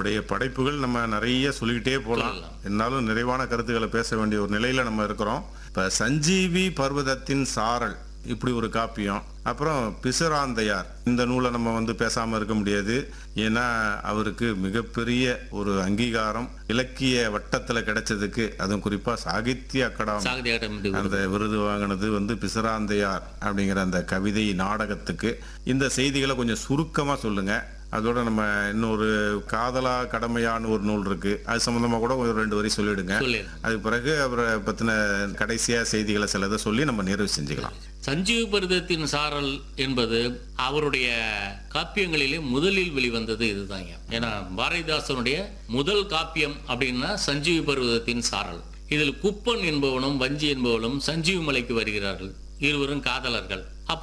அவருடைய படைப்புகள் நம்ம நிறைய சொல்லிக்கிட்டே போகலாம் சொல்லலாம். இருந்தாலும் நிறைவான கருத்துக்களை பேச வேண்டிய ஒரு நிலையில நம்ம இருக்கிறோம் இப்ப சஞ்சீவி பர்வதத்தின் சாரல் இப்படி ஒரு காப்பியம் அப்புறம் பிசுராந்தையார் இந்த நூலை நம்ம வந்து பேசாம இருக்க முடியாது ஏன்னா அவருக்கு மிகப்பெரிய ஒரு அங்கீகாரம் இலக்கிய வட்டத்துல கிடைச்சதுக்கு அதுவும் குறிப்பா சாகித்ய அகாடமி சாகித்ய அகாடமி விருது. அந்த விருது வாங்கினது வந்து பிசுராந்தையார் அப்படிங்கிற அந்த கவிதை நாடகத்துக்கு இந்த செய்திகளை கொஞ்சம் சுருக்கமா சொல்லுங்க அதோட நம்ம இன்னொரு காதலா கடமையான்னு ஒரு நூல் இருக்கு அது சம்பந்தமா கூட ஒரு ரெண்டு வரி சொல்லிடுங்க சொல்லிடுறேன். அதுக்கு பிறகு அவரை பத்தின கடைசியா செய்திகளை சிலதை சொல்லி நம்ம நிறைவு செஞ்சுக்கலாம் சஞ்சீவ பருதத்தின் சாரல் என்பது அவருடைய காப்பியங்களிலே முதலில் வெளிவந்தது இதுதாங்க ஏன்னா பாரதிதாசனுடைய முதல் காப்பியம் அப்படின்னா சஞ்சீவி பருவதத்தின் சாரல் இதில் குப்பன் என்பவனும் வஞ்சி என்பவனும் சஞ்சீவி மலைக்கு வருகிறார்கள் இருவரும் காதலர்கள்